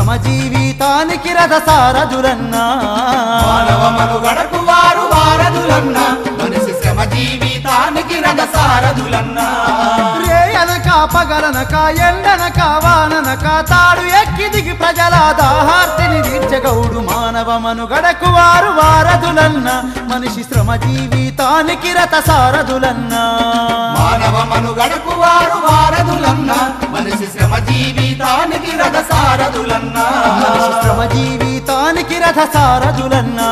శ్రమ జీవితానికి రథ సారథులన్నా మానవ మనుగడకు వారు వారధులన్నా మనిషి శ్రమ జీవితానికి రథ సారథులన్నా రేయనక పగలనక ఎండనక వాననక తాడు ఎక్కి దిగి ప్రజల దాహార్తిని తీర్చగౌడు మానవ మనుగడకు వారు వారధులన్నా మనిషి శ్రమ జీవితానికి రథ సారథులన్నా మానవ మనుగడకు వారు వారధులన్నా మనిషి శ్రమ జీవితానికి రథ సారథులన్నా మనిషి శ్రమ జీవితానికి రథ సారథులన్నా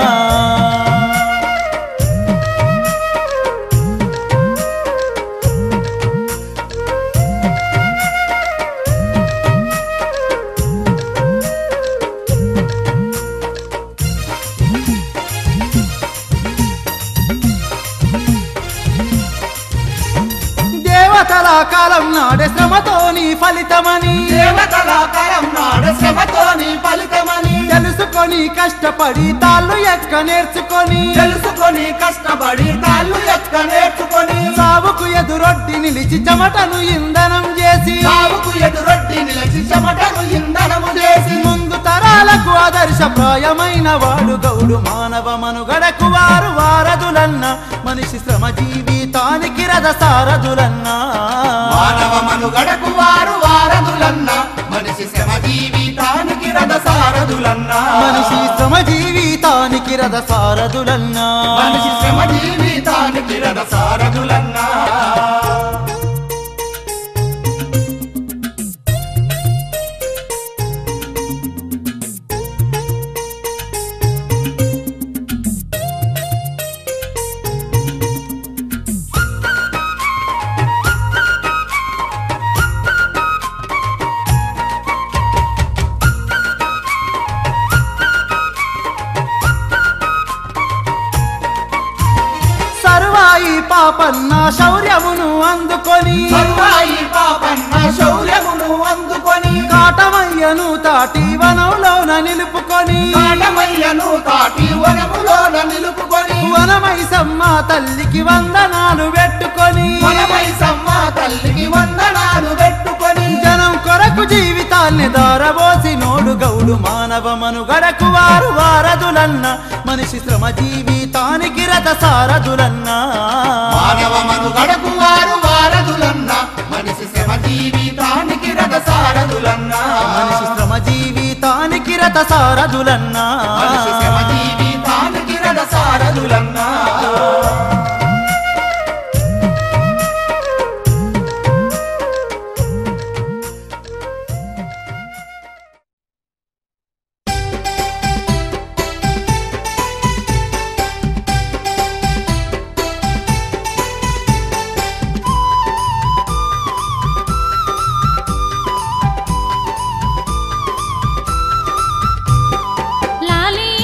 దేవతల కాలం నాడే శ్రమతోని ఫలితమని దేవతల కలం నాడు శ్రమతోని ఫలితమని తెలుసుకొని కష్టపడి తాళ్ళు ఎక్క నేర్చుకొని తెలుసుకొని కష్టపడి తాళ్ళు ఎక్క నేర్చుకొని సావుకు ఎదురొడ్డి నిలిచి చెమటను ఇంధనం చేసి సాగుకు ఎదురొడ్డి నిలిచి చెమటను ఇంధనము చేసి ముందు తరాలకు ఆదర్శప్రాయమైన వాడు గౌడు మానవ మనుగడకు వారు వారధులన్న మనిషి శ్రమ జీవితానికి రథ సారథులన్నా మానవ మనుగడకు వారు వారధులన్నా మనిషి శ్రమ జీవితానికి రథ సారథులన్నా మనిషి శ్రమ జీవితానికి రథ సారథులన్నా మనిషి శ్రమ జీవితానికి రథ సారథులన్నా సర్వాయి పాపన్న శౌర్యమును అందుకొని సర్వాయి పాపన్న శౌర్యమును అందుకొని కాటమయ్యను తాటి వనంలోన నిలుపుకొని కాటమయ్యను తాటి వనములోన నిలుపుకొని వనమై సమ్మ తల్లికి వందనాలు పెట్టుకొని వనమై సమ్మ తల్లికి వందనాలు పెట్టుకొని జనం కొరకు జీవితాన్ని దారబోసి నోడు గౌడు మానవ మనుగడకు వారు వారధులన్న మనిషి శ్రమ జీవితానికి రథ సారథులన్నా మానవ మనుగడకు వారు వారధులన్నా మనిషి శ్రమ జీవితానికి రథ సారథులన్నా మనిషి శ్రమ జీవితానికి రథ సారథులన్నా మనిషి శ్రమ జీవితానికి రథ సారథులన్నా లాలీ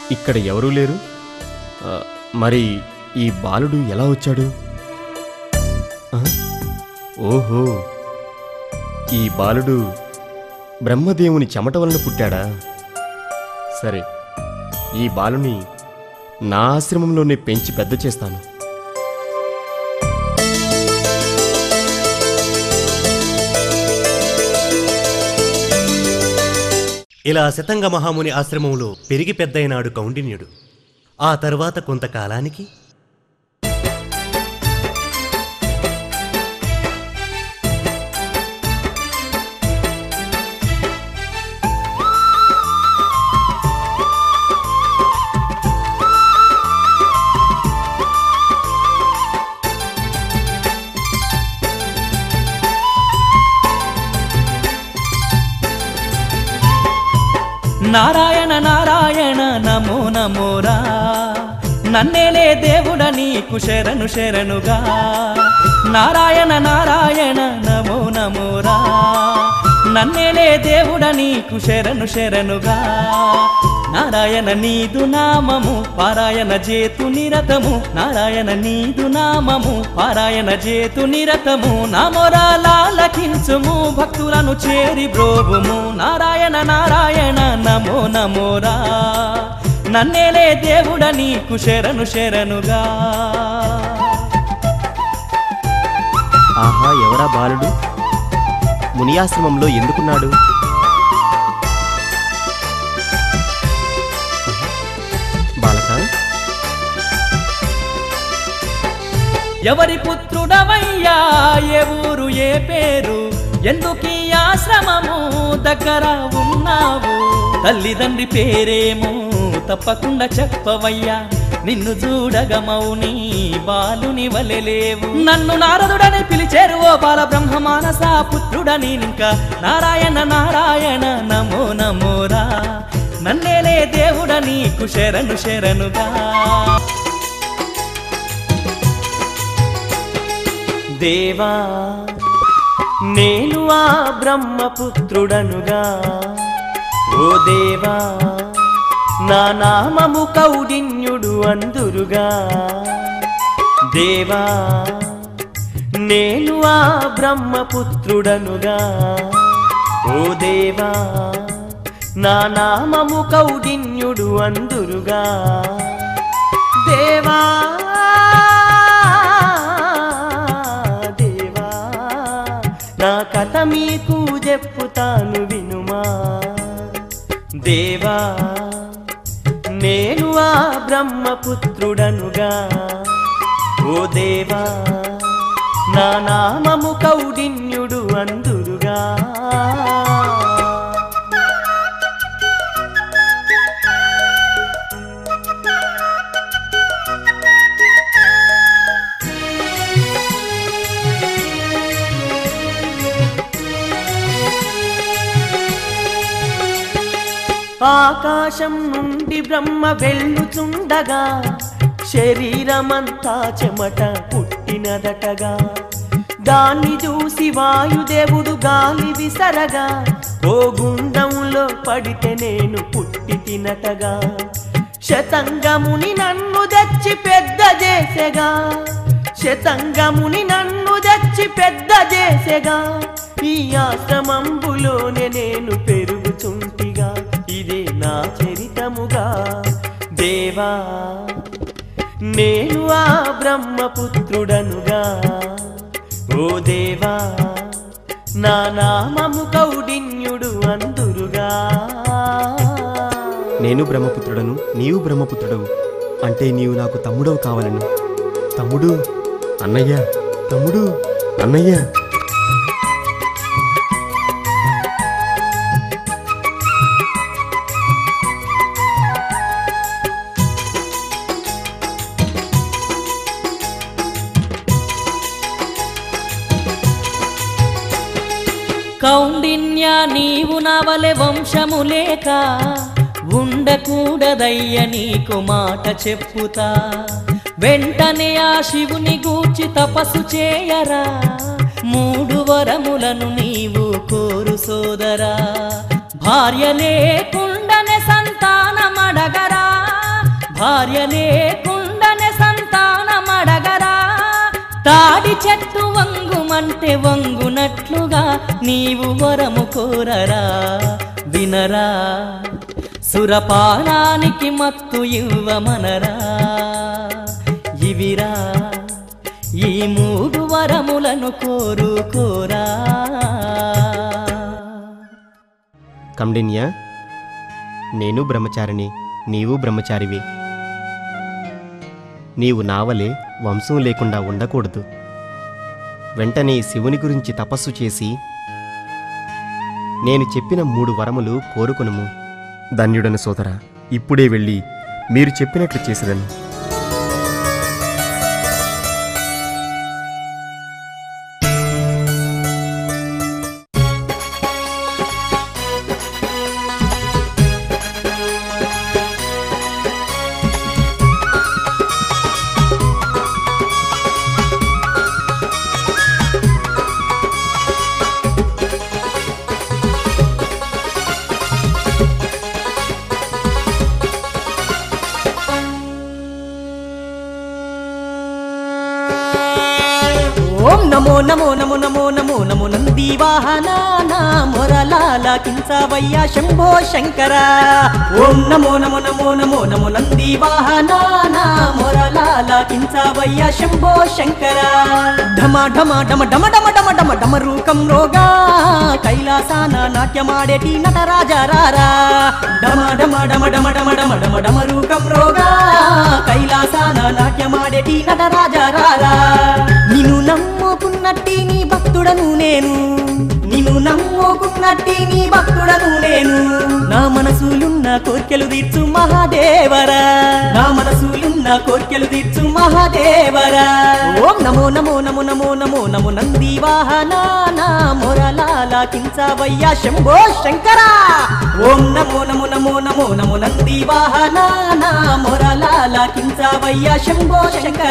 ఇక్కడ ఎవరూ లేరు ఆ, మరి ఈ బాలుడు ఎలా వచ్చాడు ఆ? ఓహో ఈ బాలుడు బ్రహ్మదేవుని చెమట వలన పుట్టాడా సరే ఈ బాలుని నా ఆశ్రమంలోనే పెంచి పెద్ద చేస్తాను ఇలా శతంగ మహాముని ఆశ్రమంలో పెరిగి పెద్దయినాడు కౌండిన్యుడు ఆ తర్వాత కొంతకాలానికి నారాయణ నారాయణ నమో నమోరా నన్నేలే దేవుడ నీకు శరణు శరణుగా నారాయణ నారాయణ నమో నమోరా నన్నేలే దేవుడ నీకు శరణు శరణుగా నారాయణ నీదు నామము పారాయణ జేతు నిరతము నారాయణ నీదు నామము పారాయణ జేతు నిరతము నామోరాలకించుము భక్తులను చేరి బ్రోగుము నారాయణ నారాయణ నమో నమోరా నన్నేలే దేవుడ నీకు శరణు శరణుగా ఆహా ఎవరా బాలుడు మునియాశ్రమంలో ఎందుకున్నాడు బాలక ఎవరి పుత్రుడవయ్యా ఏ ఊరు ఏ పేరు ఎందుకీ ఆశ్రమము దగ్గర ఉన్నావు తల్లిదండ్రి పేరేమో తప్పకుండా చెప్పవయ్యా నిన్ను చూడగ మౌని బాలుని వలెలేవు నన్ను నారదుడని పిలిచేరు ఓ బాల బ్రహ్మ మానస పుత్రుడని ఇంకా నారాయణ నారాయణ నమో నమోరా నన్నేలే దేవుడ నీకు శరణు శరణుగా దేవా నేను ఆ బ్రహ్మపుత్రుడనుగా ఓ దేవా నా నామము కౌడిన్యుడు అందురుగా దేవా నేను ఆ బ్రహ్మపుత్రుడనుగా ఓ దేవా నా నామము కౌడిన్యుడు అందురుగా దేవా దేవా నా కథ మీకు చెప్పుతాను వినుమా దేవా నేను ఆ బ్రహ్మపుత్రుడనుగా ఓ దేవా నా నామము కౌడిన్యుడు అందురుగా ఆకాశం నుండి బ్రహ్మ వెళ్ళుచుండగా శరీరమంతా చెమట పుట్టినదటగా దాన్ని చూసి వాయుదేవుడు గాలి విసరగా ఓ గుండంలో పడితే నేను పుట్టి తినటగా శతంగముని నన్ను తెచ్చి పెద్ద చేసెగా శతంగముని నన్ను తెచ్చి పెద్ద చేసెగా ఈ ఆశ్రమంబులోనే నేను పెరుగుచుంటిగా ఇది నా చరితముగా దేవా నేను ఆ బ్రహ్మపుత్రుడనుగా ఓ దేవా నా నామము కౌడిన్యుడు అందురుగా నేను బ్రహ్మపుత్రుడను నీవు బ్రహ్మపుత్రుడవు అంటే నీవు నాకు తమ్ముడవు కావాలను తమ్ముడు అన్నయ్య తమ్ముడు అన్నయ్య కౌండిన్య నీవు నవలె వంశము లేక ఉండకూడదయ్య నీకు మాట చెప్పుతా వెంటనే ఆ శివుని గూర్చి తపస్సు చేయరా మూడు వరములను నీవు కోరు సోదరా భార్య లేకుండనే సంతానమడగరా భార్య లేకుండానే సంతానమడగరా తాడి చెట్టు వంగుమంటే వంగునట్లుగా నీవు వరము కోరరా వినరా సురపానానికి మత్తు ఇవ్వమనరా ఇవిరా ఈ మూడు వరములను కోరుకోరా కమ్డిన్య నేను బ్రహ్మచారిని నీవు బ్రహ్మచారివి నీవు నావలే వంశం లేకుండా ఉండకూడదు వెంటనే శివుని గురించి తపస్సు చేసి నేను చెప్పిన మూడు వరములు కోరుకొనుము ధన్యుడను సోదరా ఇప్పుడే వెళ్ళి మీరు చెప్పినట్లు చేసేదను ఓం నమో నమో నమో నమో నమో నమో నంది వాహన మొరలాల కించవయ్యా శంభో శంకర ఓం నమో నమో నమో నమో నమో నంది వాహన మొరలాల కించవయ్యా శంభో శంకర ఢమ ఢమ ఢమ ఢమ ఢమ ఢమ ఢమ ఢమ రూకం రోగా కైలాసాన నాట్యమాడేటి నటరాజారారా ఢమ ఢమ ఢమ ఢమ ఢమ ఢమ ఢమ ఢమ రూకం రోగా కైలాసాన నాట్యమాడేటి నటరాజారారా నిన్ను నమ్ముకున్నట్టి నీ భక్తుడను నేను నిన్ను నమ్ముకున్నట్టి నీ భక్తుడను నేను నా మనసులున్న కోర్కెలు తీర్చు మహాదేవరా నా మనసులున్న కోర్కెలు తీర్చు మహాదేవరా ఓం నమో నమో నమో నమో నమో నమో నంది వాహన నా మొరలాల కించవయ్యా శంభో శంకర ఓం నమో నమో నమో నమో నమో నంది వాహన నా మొరలాల కించవయ్యా శంభో శంకర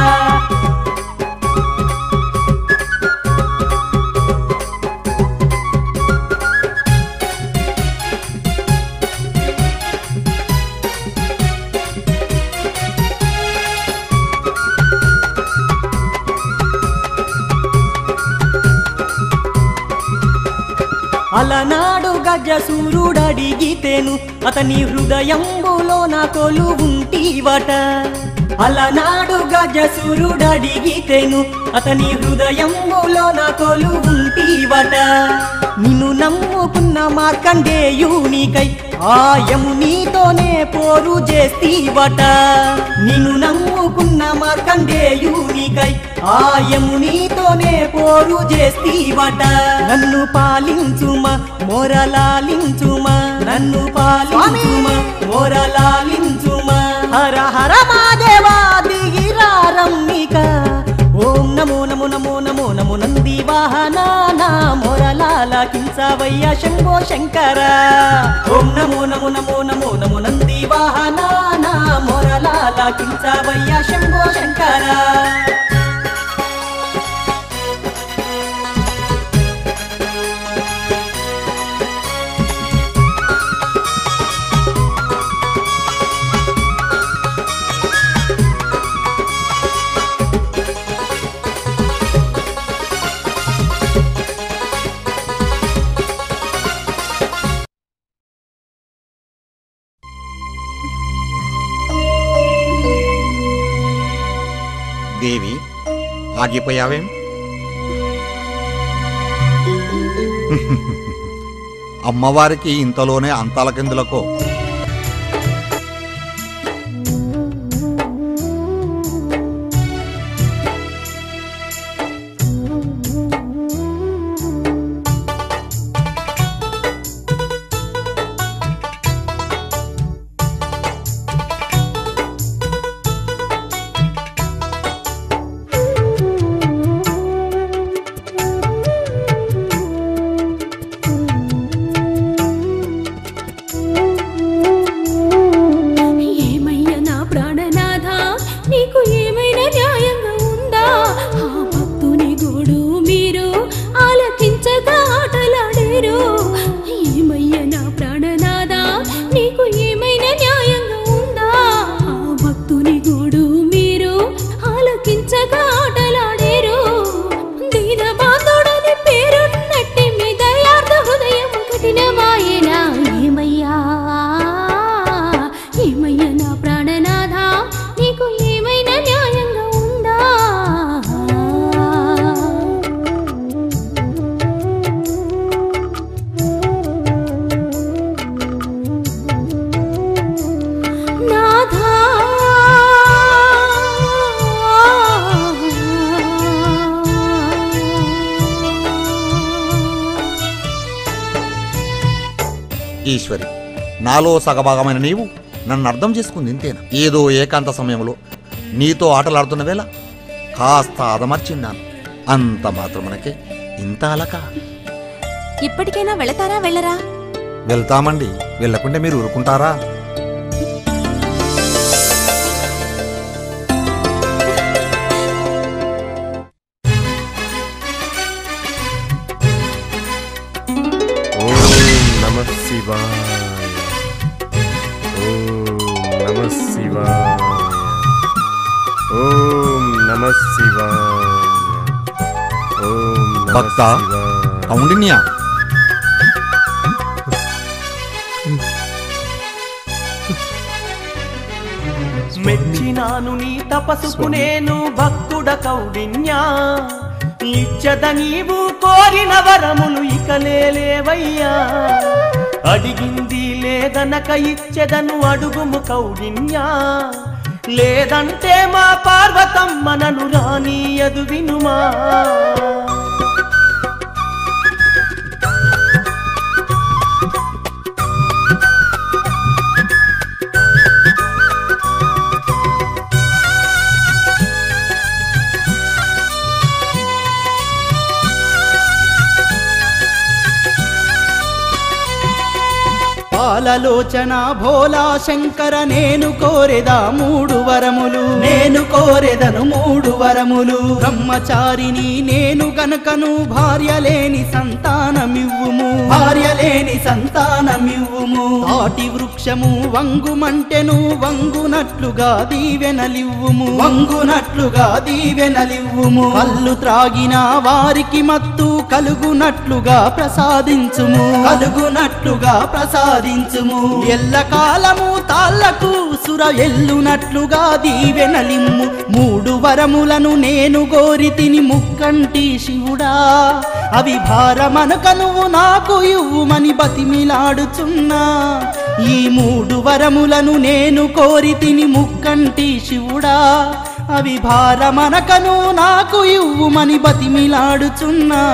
అలనాడు గజసూరుడడిగితేను అతని హృదయంబులో నా కొలు ఉంటివట అలనాడు గజసూరుడడిగితేను అతని హృదయంబులో నా కొలు ఉంటివట నిన్ను నమ్ముకున్న మార్కండేయునికై ఆయము నీతోనే పోరు చేస్తీవట నిన్ను నమ్ముకున్న మార్కండేయునికై ఆయము నీతోనే పోరు చేస్తీవట నన్ను పాలించుమా మొరలాలించుమా నన్ను పాలించుమా మొరలాలించుమా హర హర మాదేవా దిగిరారమ్మిక ఓం నమో నమో నమో నమో నమో నంది వాహన నా మొరలాల కించవయ్య శంభో శంకర ఓం నమో నమో నమో నమో నమో నంది వాహన నా మొరలాల కించవయ్య శంభో శంకర దేవి ఆగిపోయావేం అమ్మవారికి ఇంతలోనే అంతాల కిందులకో ఈశ్వరి నాలో సగభాగమైన నీవు నన్ను అర్థం చేసుకుంది ఇంతేనా ఏదో ఏకాంత సమయంలో నీతో ఆటలాడుతున్న వేళ కాస్త అదమర్చిన్నాను అంత మాత్రమునకే ఇంత అలక ఇప్పటికైనా వెళతారా వెళ్ళరా వెళ్తామండి వెళ్ళకుంటే మీరు ఊరుకుంటారా ఓం నమ శివాయ ఓం నమ శివాయ ఓం నమ శివాయ ఓం నమ భక్త, శివాయ. కౌండిన్యా మెచ్చినాను నీ తపసుకు నేను భక్తుడ కౌడిన్యా ఇచ్చద నీవు కోరిన వరములు ఇక లేవయ్యా అడిగింది లేదనక ఇచ్చెదను అడుగుము కౌడిన్యా లేదంటే మా పార్వతమ్మనను రానీయదు వినుమా పాలలోచన భోలా శంకర నేను కోరెదా మూడు వరములు నేను కోరెదను మూడు వరములు బ్రహ్మచారిని నేను గనకను భార్య లేని సంతానమివ్వుము భార్య లేని సంతానమివ్వుము తాటి వృక్షము వంగుమంటెను వంగునట్లుగా దీవెనలివ్వుము వంగునట్లుగా దీవెనలివ్వుము కళ్ళు త్రాగిన వారికి మత్తు కలుగునట్లుగా ప్రసాదించుము కలుగునట్లుగా ప్రసాదించుము ఎల్లకాలము తాళ్లకు సుర ఎల్లునట్లుగా దీవెనలిమ్ము మూడు వరములను నేను గోరి తిని ముక్కంటి శివుడా అవి భారమనక నువ్వు నాకు ఇవ్వుమని బతిమిలాడుచున్నా ఈ మూడు వరములను నేను కోరి తిని ముక్కంటి శివుడా అవి భారమనకను నాకు ఇవ్వుమని బతిమిలాడుచున్నా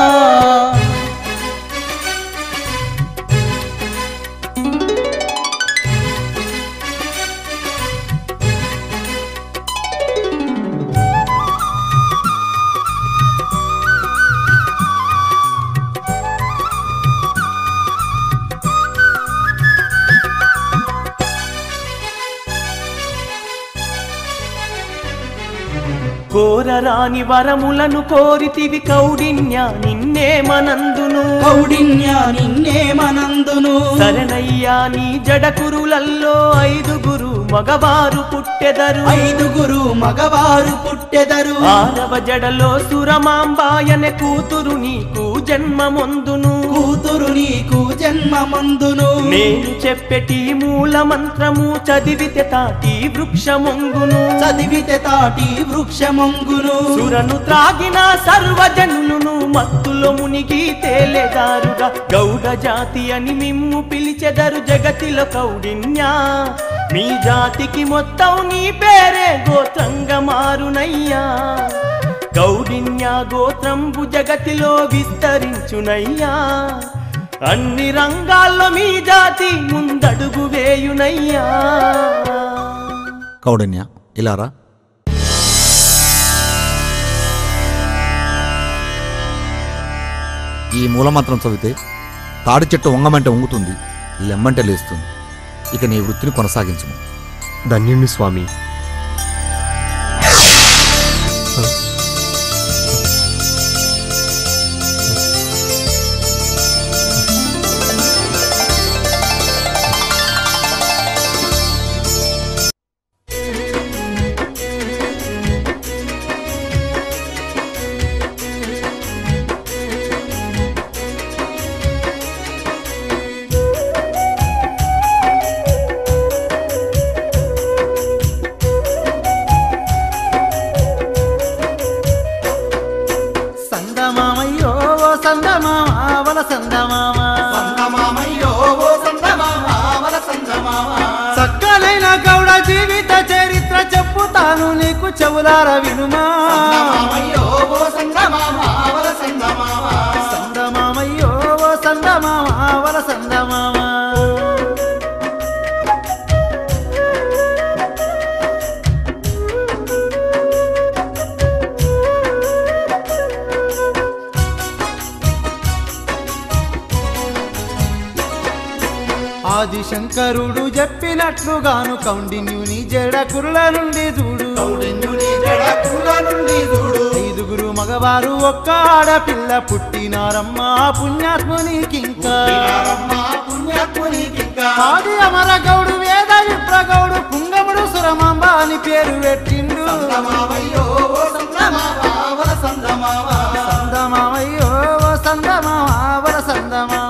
కోరరాని వరములను కోరితివి కౌడిన్య నిన్నే మనందును కౌడిన్య నిన్నే మనందును శరణయ్యా నీ జడకురులల్లో ఐదుగురు మగవారు పుట్టెదరు ఐదుగురు మగవారు పుట్టెదరు ఆరవ జడలో సురమాంబాయన కూతురు నీకు జన్మమొందును కూతురు నీకు జన్మమందును నేను చెప్పెటి మూల మంత్రము చదివితే తాటి వృక్షమొంగును చదివితే తాటి వృక్షమంగును సురను త్రాగిన సర్వజనులను మత్తులో మునిగి తేలెదారుగా గౌడ జాతి అని మిమ్ము పిలిచెదరు జగతిలో కౌడిన్యా మీ జాతికి మొత్తం నీ పేరే గోత్రంగా మారునయ్యా కౌడిన్య గోత్రంబు జగతిలో విస్తరించునయ్యా అన్ని రంగాల్లో మీ జాతి ముందడుగు వేయునయ్యా కౌడన్య ఇలారా ఈ మూలమంత్రం చదివితే తాడి చెట్టు వంగమంటే వంగుతుంది లెమ్మంటే లేస్తుంది ఇక నీ వృత్తిని కొనసాగించము ధన్యుణ్ణి స్వామి సందమామయ్యో ఓ సందమామ వల సందమామ సంగమామయ్యో ఓ సంగమామ వల సంగమామ చక్కనైన గౌడ జీవిత చరిత్ర చెప్పుతాను నీకు చెవులార వినుమా సంగమామయ్యో ఓ సంగమామ వల సంగమామ సందమామయ్యో ఓ సందమామ వల సందమామ శంకరుడు చెప్పినట్లుగాను కౌండిన్యుని జడ కురుల నుండి చూడు కౌడిన్యుని జడ కుల నుండి చూడు ఐదుగురు మగవారు ఒక్క ఆడపిల్ల పుట్టినారమ్మ పుణ్యాత్మునికింకా వినారమ్మ పుణ్యాత్మునికింకా ఆది అమర గౌడు వేద విప్రగౌడు పుంగముడు సురమాంబ అని పేరు పెట్టిండు సందమావయ్యో ఓ సందమావా వల సందమావా సందమావయ్యో ఓ సందమావా వర సందమావా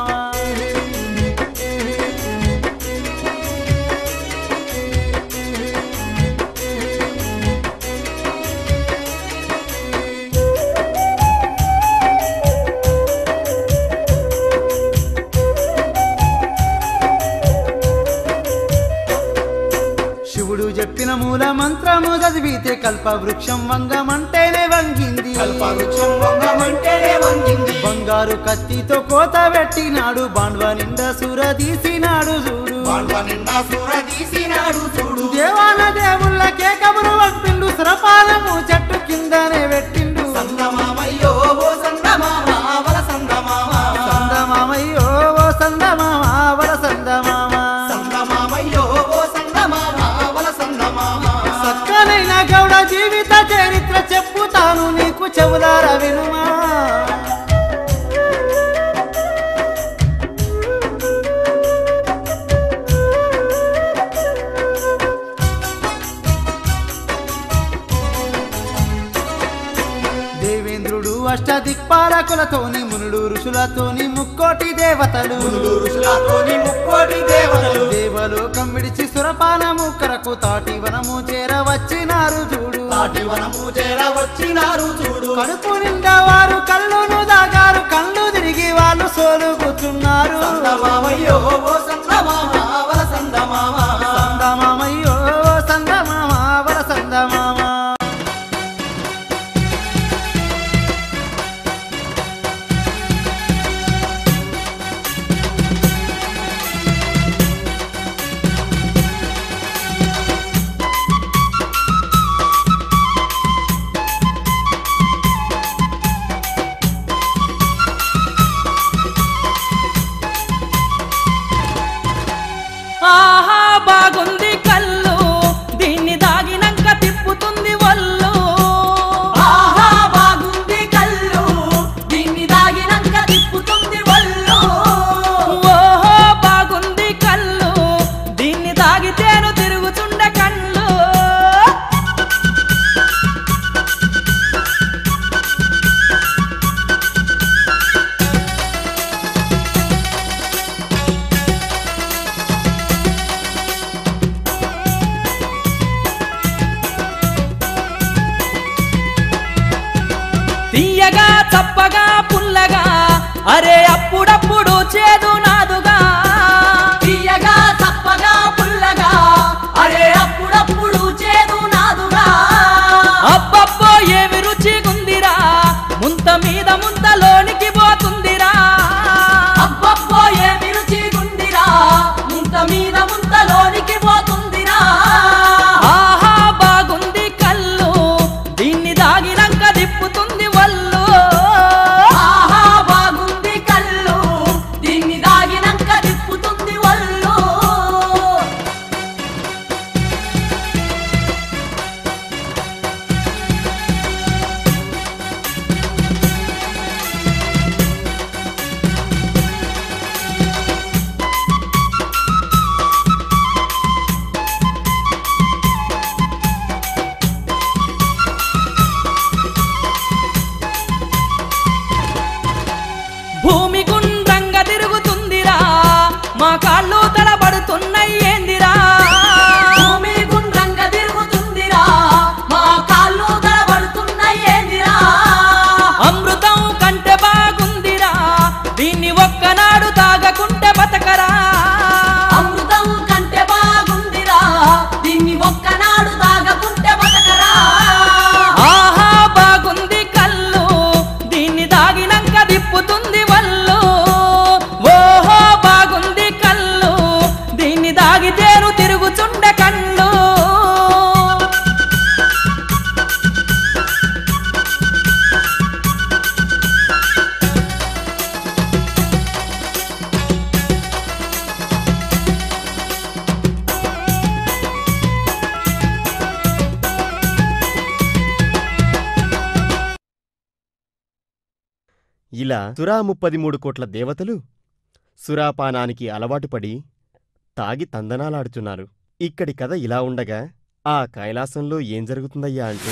శివుడు చెప్పిన మూల మంత్రము చదివితే కల్ప వృక్షం వంగమంటేనే వంగింది కల్పవృక్షం వంగమంటేనే వంగింది బంగారు కత్తితో కోత పెట్టినాడు బాండ్వ నిండా సుర తీసినాడు చూడు బాండ్వ నిండా సూర తీసినాడు చూడు దేవాన దేవుళ్ళ కేకములు వంపిండు సురపాలము చెట్టు కిందనే పెట్టిండు సందమావయ్యో ఓ సందమావా వల సందమావా సందమామయ్యో ఓ సందమామ వర సందమామ సందమావయ్యో ఓ సందమావా వల సందమావా సక్కనైన గౌడ జీవిత చరిత్ర చెప్పుతాను నీకు చెవులార వినుమా దేవేంద్రుడు అష్టదిక్పాలకులతోని మునుడు ఋషులతోని ముక్కోటి దేవతలు ఋషులతోని ముక్కోటి దేవతలు దేవలోకం విడిచి సురపానము కరకు తాటి వనము చేరవచ్చినారు చూడు నాటి వనము చేర వచ్చినారు చూడు కడుపు నిండా వారు కళ్ళును దాగారు కళ్ళు తిరిగి వాళ్ళు సోలుగుతున్నారు సందమావయ్యో ఓ సందమావా వల సందమావా సందమామయ్యో సందమామ వర సందమామ ఆహా బాగుంది కళ్ళు దీన్ని దాగినంక తిప్పుతుంది ఒళ్ళు ఆహా బాగుంది కళ్ళు దీన్ని దాగినంక తిప్పుతుంది ఒళ్ళు ఓహో బాగుంది కళ్ళు దీన్ని దాగితేను తిరుగుతుండ కళ్ళు తీయగా చప్పగా పుల్లగా అరే అప్పుడప్పుడు చేదు నాదుగా తీయగా చప్పగా పుల్లగా అరే అప్పుడప్పుడు చేదు నాదుగా అబ్బబ్బో ఏమి రుచిగుందిరా ముంత మీద ముంతలోనికి పోతుందిరా అబ్బబ్బో ఏమి రుచిగుందిరా ముంత మీద ముంతలోనికి పోతుందిరా ఆహా బాగుంది కళ్ళు దీన్ని దాగినంక దిప్పుతుంది వల్లు ఆహా బాగుంది కళ్ళు దీన్ని దాగినంక దిప్పుతుంది వల్లు భూమి గుండ్రంగా తిరుగుతుందిరా మా కాళ్ళు తడబడుతున్నాయి ఏందిరా భూమి గుండ్రంగా తిరుగుతుందిరా మా కాళ్ళు తడబడుతున్నాయి ఏందిరా అమృతం కంటే బాగుందిరా దీన్ని ఒక్కనాడు తాగకుంటే బతకరా అమృతం కంటే బాగుందిరా దీన్ని ఒక్కనాడు తాగకుంటే బతకరా ఆహా బాగుంది కళ్ళు దీన్ని దాగినంక దిప్పుతుంది వల్లు ఓహో బాగుంది కళ్ళు దీన్ని దాగితేను తిరుగుచుండె కళ్ళు ఇలా సురా ముప్పది మూడు కోట్ల దేవతలు సురాపానానికి అలవాటుపడి తాగి తందనాలాడుతున్నారు ఇక్కడి కథ ఇలా ఉండగా ఆ కైలాసంలో ఏం జరుగుతుందయ్యా అంటే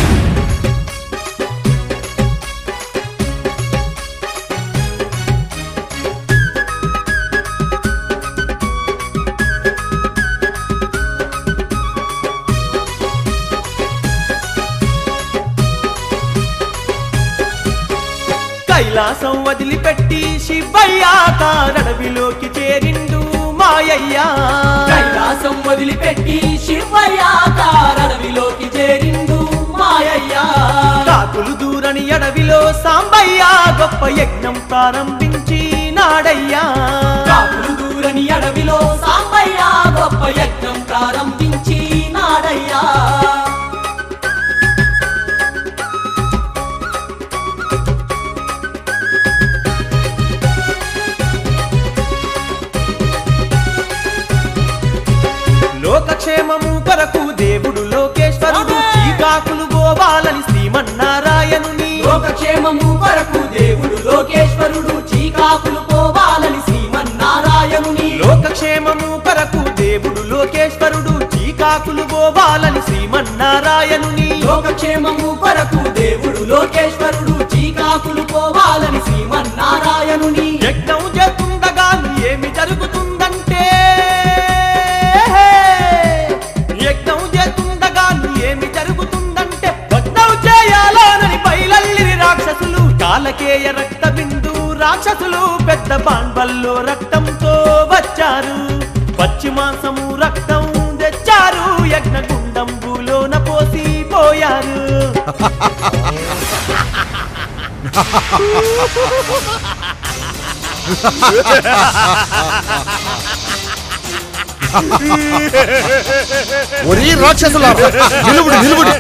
కైలాసం వదిలిపెట్టి శివయ్య కారడవిలోకి చేరిండు మాయయ్యా కైలాసం వదిలిపెట్టి శివయ్య కారడవిలోకి చేరిండు మాయయ్యా కాకులు దూరని అడవిలో సాంబయ్య గొప్ప యజ్ఞం ప్రారంభించి నాడయ్యా కాపులు దూరని అడవిలో సాంబయ్య గొప్ప యజ్ఞం ప్రారంభించి నాడయ్యా లోకక్షేమము కొరకు దేవుడు లోకేశ్వరుడు చీకాకులు గోవాలని శ్రీమన్నారాయణుని లోకక్షేమము కొరకు దేవుడు లోకేశ్వరుడు చీకాకులు పోవాలని శ్రీమన్నారాయణుని లోకక్షేమము కొరకు దేవుడు లోకేశ్వరుడు చీకాకులు గోవాలని శ్రీమన్నారాయణుని లోకక్షేమము కొరకు దేవుడు లోకేశ్వరుడు చీకాకులు పోవాలని శ్రీమన్నారాయణుని యజ్ఞం చేస్తుండగా ఏమి జరుగుతుందంటే యజ్ఞం చేస్తుండగా ఏమి జరుగుతుందంటే భగ్నం చేయాలోనని బయలల్లిరి రాక్షసులు కాలకేయ రక్త బిందు రాక్షసులు పెద్ద బాంబల్లో రక్తంతో వచ్చారు పచ్చి మాంసము రక్తం తెచ్చారు యజ్ఞగుండం భూలోన పోసి పోయారు ఒరీ రాక్షసుల నిలుబడి నిలుబడి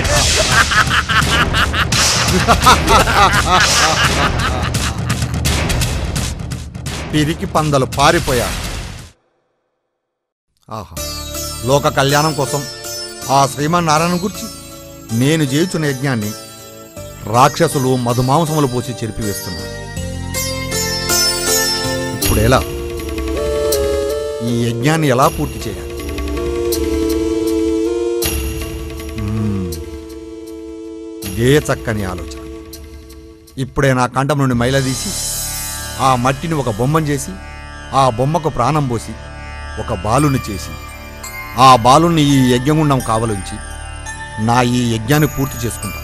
పిరికి పందలు పారిపోయారు ఆహా లోక కళ్యాణం కోసం ఆ శ్రీమన్నారాయణ గురించి నేను చేయుచున్న యజ్ఞాన్ని రాక్షసులు మధుమాంసములు పోసి చెరిపివేస్తున్నారు ఇప్పుడు ఎలా ఈ యజ్ఞాన్ని ఎలా పూర్తి చేయాలి మ్మ్. ఇదే చక్కని ఆలోచన ఇప్పుడే నా కంఠం నుండి మైలదీసి ఆ మట్టిని ఒక బొమ్మను చేసి ఆ బొమ్మకు ప్రాణం పోసి ఒక బాలుని చేసి ఆ బాలుని ఈ యజ్ఞగుండం కావలుంచి నా ఈ యజ్ఞాన్ని పూర్తి చేసుకుంటాను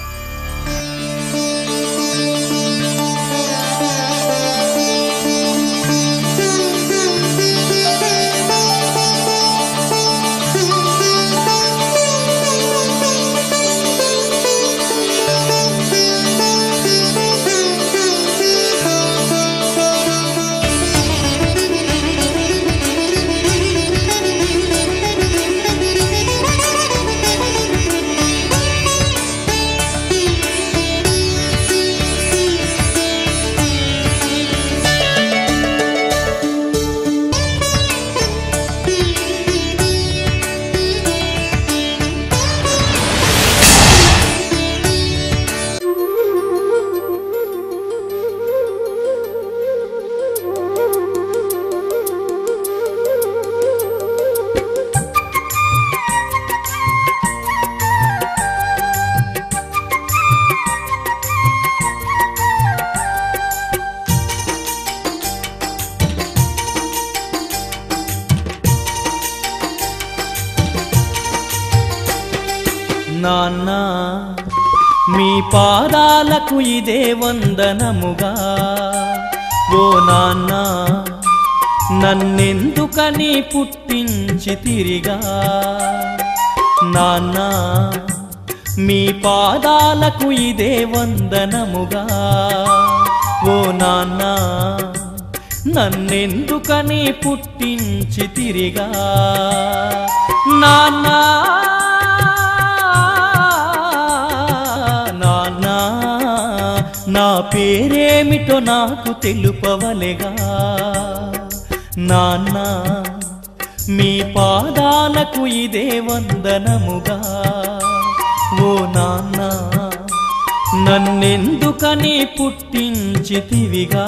నాన్న మీ పాదాలకు ఇదే వందనముగా ఓ నాన్న నన్నెందుకని పుట్టించి తిరిగా నాన్న మీ పాదాలకు ఇదే వందనముగా ఓ నాన్న నన్నెందుకని పుట్టించి తిరిగా నాన్న నాన్న నా పేరేమిటో నాకు తెలుపవలెగా నాన్న మీ పాదాలకు ఇదే వందనముగా ఓ నాన్న నన్నెందుకని పుట్టించితివిగా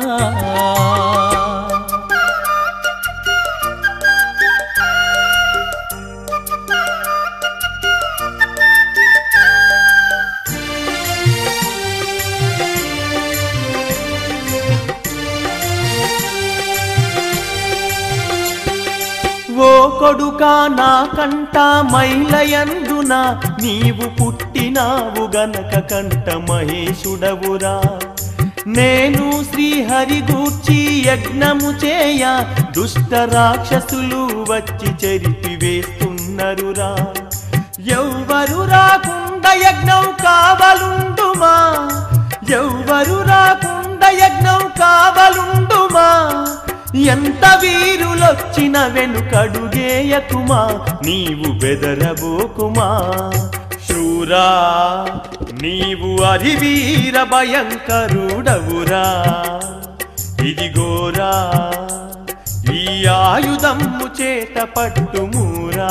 ఓ కొడుకా నా కంట మైలయందున నీవు పుట్టినావు గనక కంట మహేశుడవురా నేను శ్రీహరి గూర్చి యజ్ఞము చేయ దుష్ట రాక్షసులు వచ్చి చెరిపి వేస్తున్నరురా ఎవ్వరు రాకుండా యజ్ఞం కావలుండుమా ఎవ్వరు రాకుండా యజ్ఞం కావలుండుమా ఎంత వీరులొచ్చిన వెనుకడుగేయకుమా నీవు బెదరబోకుమా శూరా నీవు అరివీర భయంకరుడవురా ఇదిగోరా ఈ ఆయుధము చేత పట్టుమూరా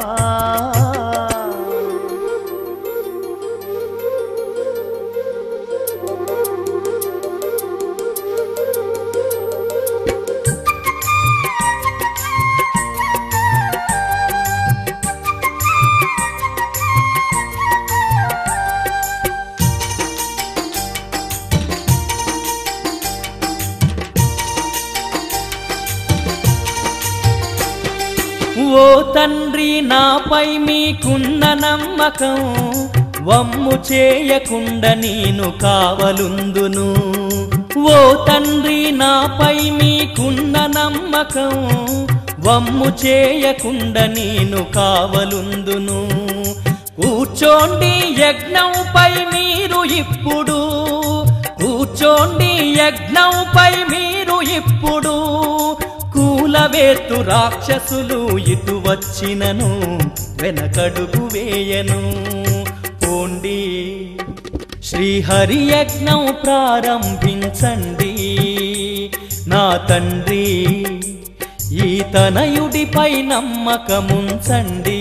ఓ తండ్రి నాపై మీకున్న నమ్మకం వమ్ము చేయకుండా నేను కావలుందును ఓ తండ్రి నాపై మీకున్న నమ్మకం వమ్ము చేయకుండా నేను కావలుందును కూర్చోండి యజ్ఞంపై మీరు ఇప్పుడు కూర్చోండి యజ్ఞంపై మీరు ఇప్పుడు కూలవేత్తు రాక్షసులు ఇటు వచ్చినను వెనకడుగు వేయను పోండి శ్రీహరి యజ్ఞం ప్రారంభించండి నా తండ్రి ఈ తనయుడిపై నమ్మకముంచండి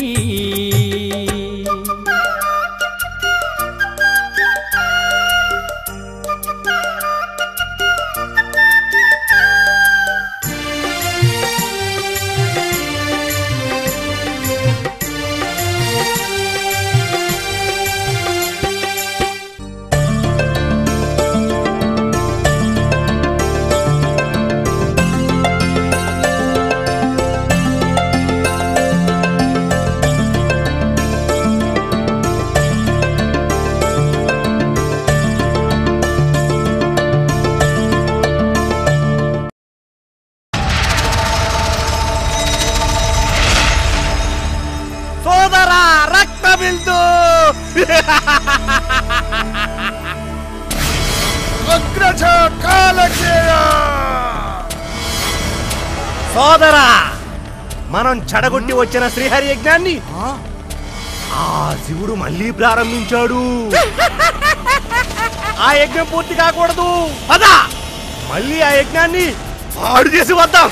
సోదరా రక్త బిందు అగ్రజ కాలకేయ సోదరా మనం చెడగొట్టి వచ్చిన శ్రీహరి యజ్ఞాన్ని ఆ శివుడు మళ్ళీ ప్రారంభించాడు ఆ యజ్ఞం పూర్తి కాకూడదు పద మళ్ళీ ఆ యజ్ఞాన్ని పాడు చేసి వద్దాం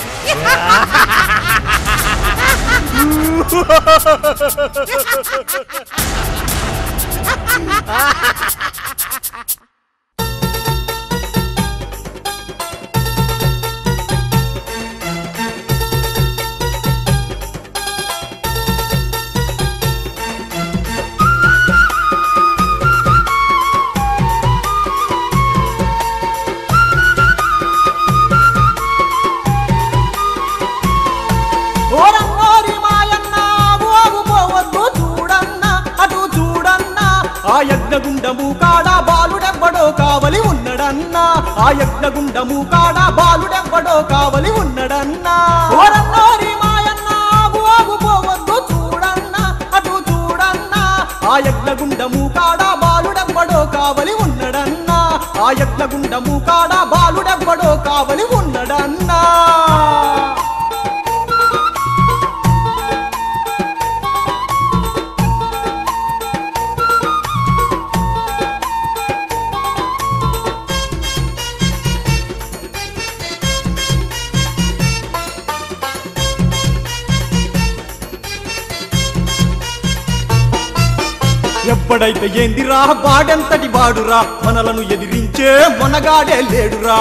ఓరమ్మోరి మాయన్న ఓగు పోవద్దు చూడన్న అటు చూడన్న ఆ యజ్ఞగుండము కాడ బాలుడెవ్వడో కావలి ఉన్నడన్నా ఆ యజ్ఞగుండము కాడ బాలుడెవ్వడో కావలి ఉన్నడన్నా ఓరమ్మోరి మాయన్న ఓగు పోవద్దు చూడన్న అటు చూడన్న ఆ యజ్ఞగుండము కాడ బాలుడెవ్వడో కావలి ఉన్నడన్నా ఆ యజ్ఞగుండము కాడ బాలుడెవ్వడో కావలి ఉన్నడన్నా ఎప్పుడైతే ఏందిరా వాడెంతటి వాడురా మనలను ఎదిరించే మొనగాడే లేడురా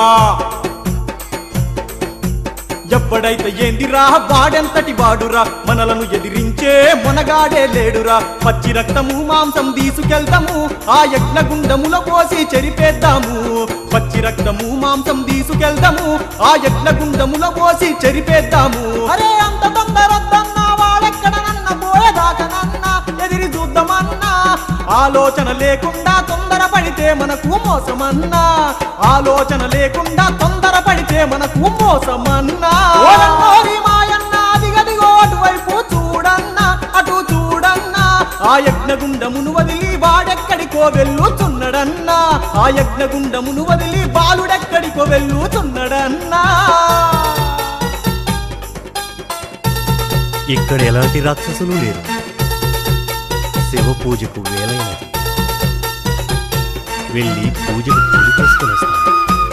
ఎప్పుడైతే ఏందిరా వాడెంతటి వాడురా మనలను ఎదిరించే మొనగాడే లేడురా పచ్చి రక్తము మాంసం తీసుకెళ్తాము ఆ యజ్ఞగుండముల పోసి చెరిపేద్దాము పచ్చి రక్తము మాంసం తీసుకెళ్తాము ఆ యజ్ఞగుండముల పోసి చెరిపేద్దాము అరే అంత తొందరొద్దన్నా వాడెక్కడ నన్న పోయేదాకనన్నా ఎదిరి చూద్దామన్నా ఆలోచన లేకుండా తొందరపడితే మనకు మోసమన్నా ఆలోచన లేకుండా తొందరపడితే మనకు మోసమన్నా ఓరి మాయన్న అదిగదిగో అటువైపు చూడన్నా అటు చూడన్నా ఆ యజ్ఞగుండమును వదిలి వాడెక్కడికో వెళ్ళుచున్నడన్నా ఆ యజ్ఞగుండమును వదిలి బాలుడెక్కడికో వెళ్ళుచున్నడన్నా ఇక్కడ ఎలాంటి రాక్షసులు లేరు శివ పూజకు వేలైనది వెళ్ళి పూజకు పూజ చేసుకుని వస్తాను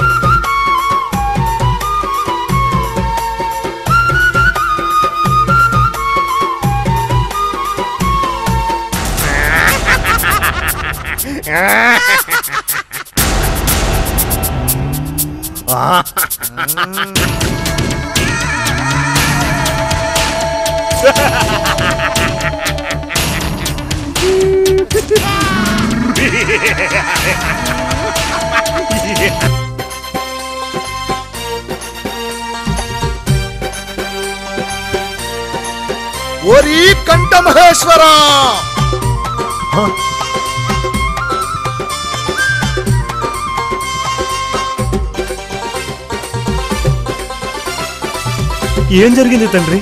ఓరి కంఠమహేశ్వర ఏం జరిగింది తండ్రి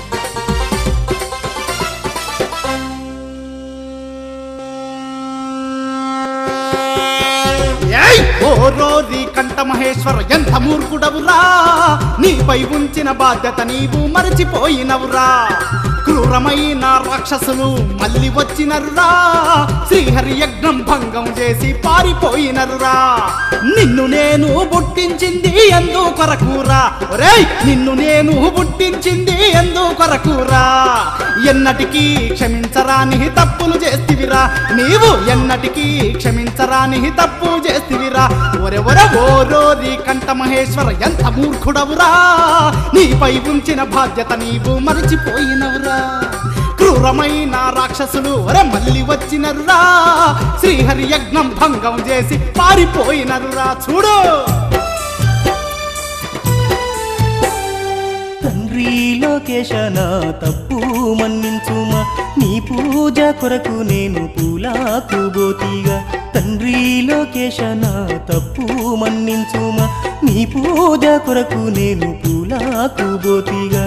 ఏయ్! ఓరోరి కంఠ మహేశ్వర ఎంత మూర్ఖుడవురా నీపై ఉంచిన బాధ్యత నీవు మరచిపోయినవురా క్రూరమైన రాక్షసులు మళ్ళీ వచ్చినరురా శ్రీహరి యజ్ఞం భంగం చేసి పారిపోయినరురా నిన్ను నేను పుట్టించింది ఎందు కొరకురా ఒరేయ్ నిన్ను నేను పుట్టించింది ఎందు కొరకురా ఎన్నటికీ క్షమించరాని తప్పులు చేస్తివిరా నీవు ఎన్నటికీ క్షమించరాని తప్పు చేస్తివిరా ఒరెవర ఓరోరి కంఠ మహేశ్వర ఎంత మూర్ఖుడవురా నీపై ఉంచిన బాధ్యత నీవు మరచిపోయినవురా క్రూరమైన రాక్షసులు ఒరే మళ్ళీ వచ్చినరురా శ్రీహరి యజ్ఞం భంగం చేసి పారిపోయినరురా చూడు తండ్రి లోకేశన తప్పు మన్నించుమా నీ పూజ కొరకు నేను పూలాకు బోతిగా తండ్రి లోకేశన తప్పు మన్నించుమా నీ పూజ కొరకు నేను పూలాకు బోతిగా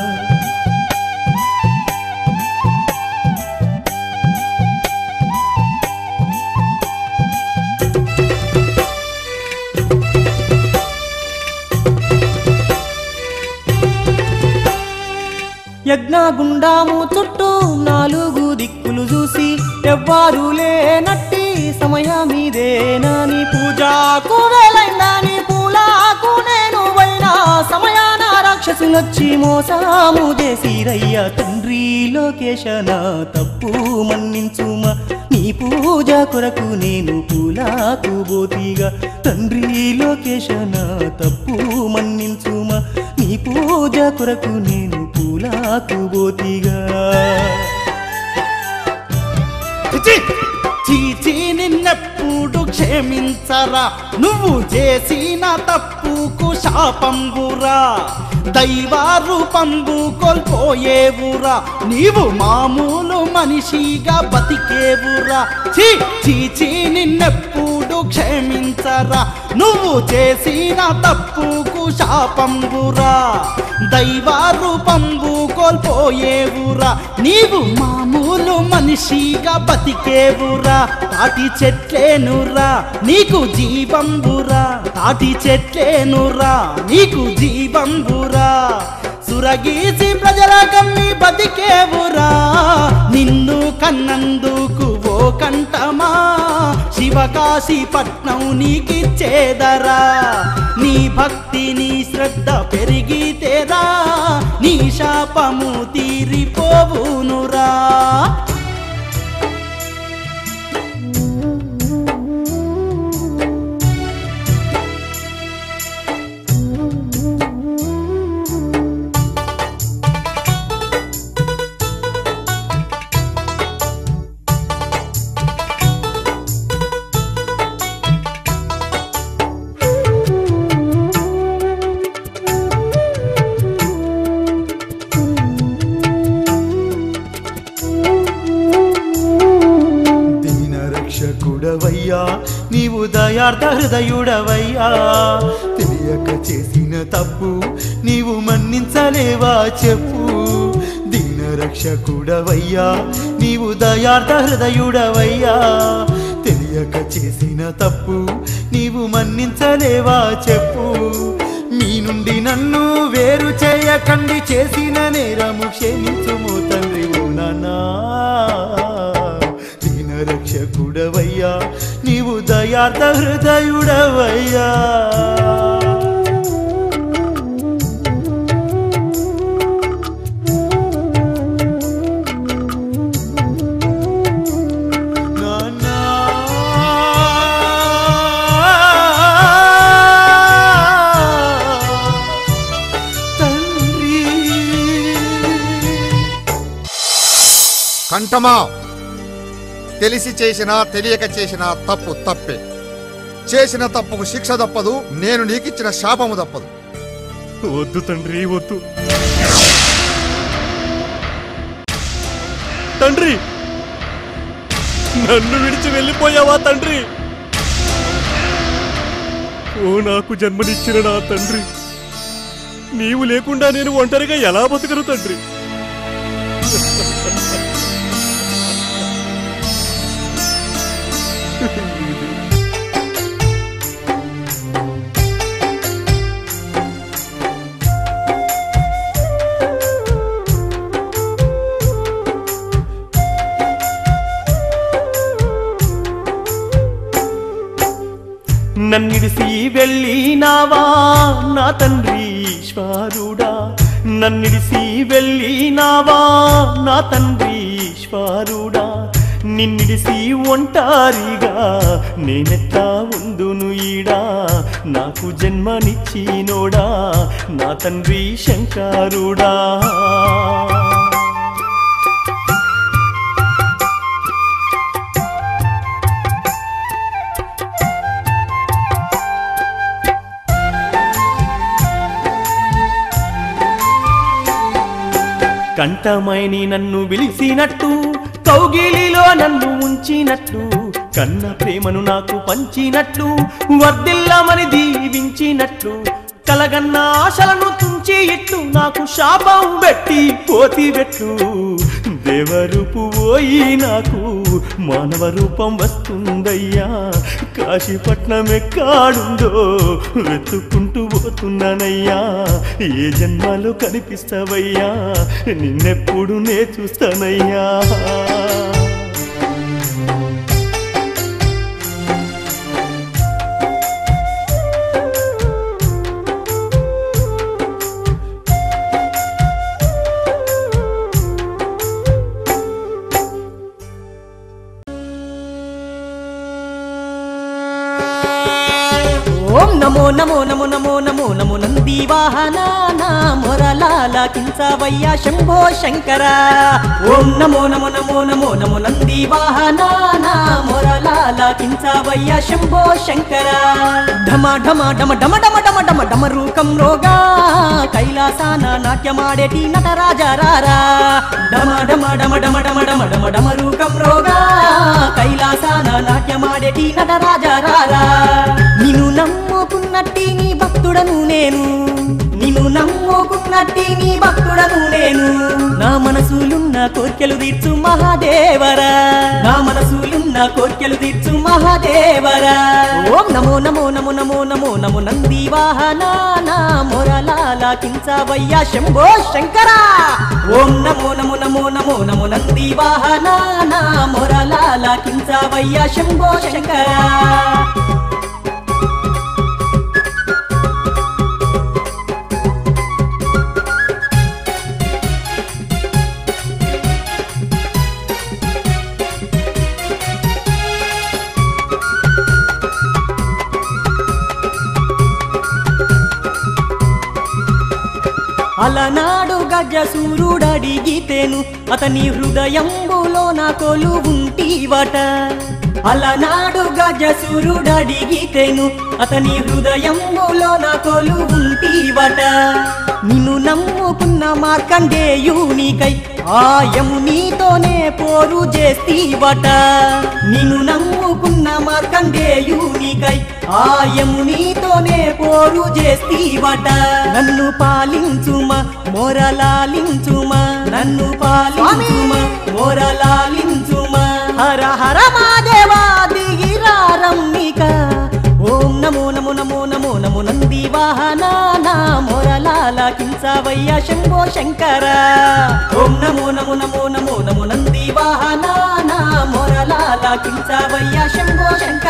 యజ్ఞగుండాము చుట్టూ నాలుగు దిక్కులు చూసి ఎవ్వారు లేనట్టి సమయమిదేనా నీ పూజకు వేలైందా నీ పూలాకు నేను వైనా సమయాన రాక్షసులొచ్చి మోసాము చేసిరయ్య తండ్రి లోకేశన తప్పు మన్నించుమా నీ పూజ కొరకు నేను పూలాకు బోతిగా తండ్రి లోకేశన తప్పు మన్నించుమా నీ పూజ కొరకు నేను పూలాకు బోతిగా చిచి! చీచీ నిన్నెప్పుడు క్షమించరా నువ్వు చేసిన తప్పుకు శాపంబురా దైవ రూపంబు కోల్పోయేవురా నీవు మామూలు మనిషిగా బతికేవురా చీ చీచీ నిన్నెప్పుడు క్షమించరా నువ్వు చేసిన తప్పుకు శాపంబురా దైవ రూపంబు కోల్పోయేవురా నీవు మామూలు మనిషిగా బతికేవురా తాటి చెట్లేనురా నీకు జీవంబురా తాటి చెట్లేనురా నీకు జీవంబురా సురగీసి ప్రజల కమ్మి బతికేవురా నిన్ను కన్నందుకు ఓ కంటమా శివకాశి పట్నం నీకిచ్చేదరా నీ భక్తి నీ శ్రద్ధ పెరిగితేరా నీ శాపము తీరిపోవునురా కూడవయ్యా నీవు దయార్థ హృదయుడవయ్యా తెలియక చేసిన తప్పు నీవు మన్నించలేవా చెప్పు దీన రక్షకుడవయ్యా నీవు దయార్థ హృదయుడవయ్యా తెలియక చేసిన తప్పు నీవు మన్నించలేవా చెప్పు మీ నుండి నన్ను వేరు చేయకండి చేసిన నేరము క్షమించుము తండ్రి ఓ నాన్నా దీన రక్షకుడవయ్యా నీవు దయార్థ హృదయుడవయ్యా నాన్నా తండ్రి కంఠమా తెలిసి చేసినా తెలియక చేసిన తప్పు తప్పే చేసిన తప్పుకు శిక్ష తప్పదు నేను నీకిచ్చిన శాపము తప్పదు వద్దు తండ్రి వద్దు తండ్రి నన్ను విడిచి వెళ్ళిపోయావా తండ్రి ఓ నాకు జన్మనిచ్చిన నా తండ్రి నీవు లేకుండా నేను ఒంటరిగా ఎలా బతకను తండ్రి నన్నిడిసి వెళ్ళినావా నా తండ్రి ఈశ్వరుడా నన్నిడిసి వెళ్ళినావా నా తండ్రి ఈశ్వరుడా నిన్నిడిసి ఒంటారిగా నేనెట్టా ఉందును ఈడా నాకు జన్మనిచ్చినోడా నా తండ్రి శంకరుడా కంఠమైని నన్ను విలిసినట్టు కౌగిలిలో నన్ను ఉంచినట్టు కన్న ప్రేమను నాకు పంచినట్లు వర్ధిల్లమని దీవించినట్లు కలగన్న ఆశలను తుంచి ఇట్టు నాకు శాపం పెట్టి పోతి పెట్టు దేవరూపు పోయి నాకు మానవ రూపం వస్తుందయ్యా కాశీపట్నం ఎక్కాడుందో వెతుక్కుంటూ పోతున్నానయ్యా ఏ జన్మలో కనిపిస్తావయ్యా నిన్నెప్పుడు నే చూస్తానయ్యా ఓం నమో నమో నమో నమో నమో నమో నంది వాహన మొరలాలకించవయ్యా శంభో శంకర ఓం నమో నమో నమో నమో నమో నంది వాహన మొరలాలకించవయ్యా శంభో శంకర ఢమ ఢమ ఢమ ఢమ ఢమ ఢమ ఢమ ఢమరూకం రోగా కైలాసాన నాట్యమాడేటి నటరాజ రారా ఢమ ఢమ ఢమ ఢమ ఢమ ఢమ ఢమ ఢమరూకం రోగా కైలాసాన నాట్యమాడేటి నటరాజ రారా నిన్ను నమ్ముకున్నట్టి నీ భక్తుడను నేను నిన్ను నమ్ముకున్నట్టి నీ భక్తుడను నేను నా మనసులున్న కోర్కెలు తీర్చు మహాదేవరా నా మనసులున్న కోర్కెలు తీర్చు మహాదేవరా ఓం నమో నమో నమో నమో నమో నమో నంది వాహన నా మొరలాలకించవయ్యా శంభో శంకర ఓం నమో నమో నమో నమో నమో నంది వాహన నా మొరలాలకించవయ్యా శంభో శంకర అలనాడు గజసూరుడడిగితేను అతని హృదయంబులో నా కొలు ఉంటివట అలనాడు గజసురుడడిగితేను అతని హృదయములో నా కొలు ఉంటివట నిన్ను నమ్ముకున్న మార్కండేయునికై ఆయము నీతోనే పోరు చేస్తీవట నిన్ను నమ్ముకున్న మార్కండేయునికై ఆయము నీతోనే పోరు చేస్తీవట నన్ను పాలించుమా మోరలాలించుమా నన్ను పాలించుమా మోరలాలించుమా హర హర మాదేవా దిగిరారమ్మిక ఓం నమో నమో నమో నమో నమో నంది వాహన మొరలాల కింసవయ్య శంభో శంకర ఓం నమో నమో నమో నమో నమో నంది వాహన మొరలాల కింసవయ్య శంభో శంకర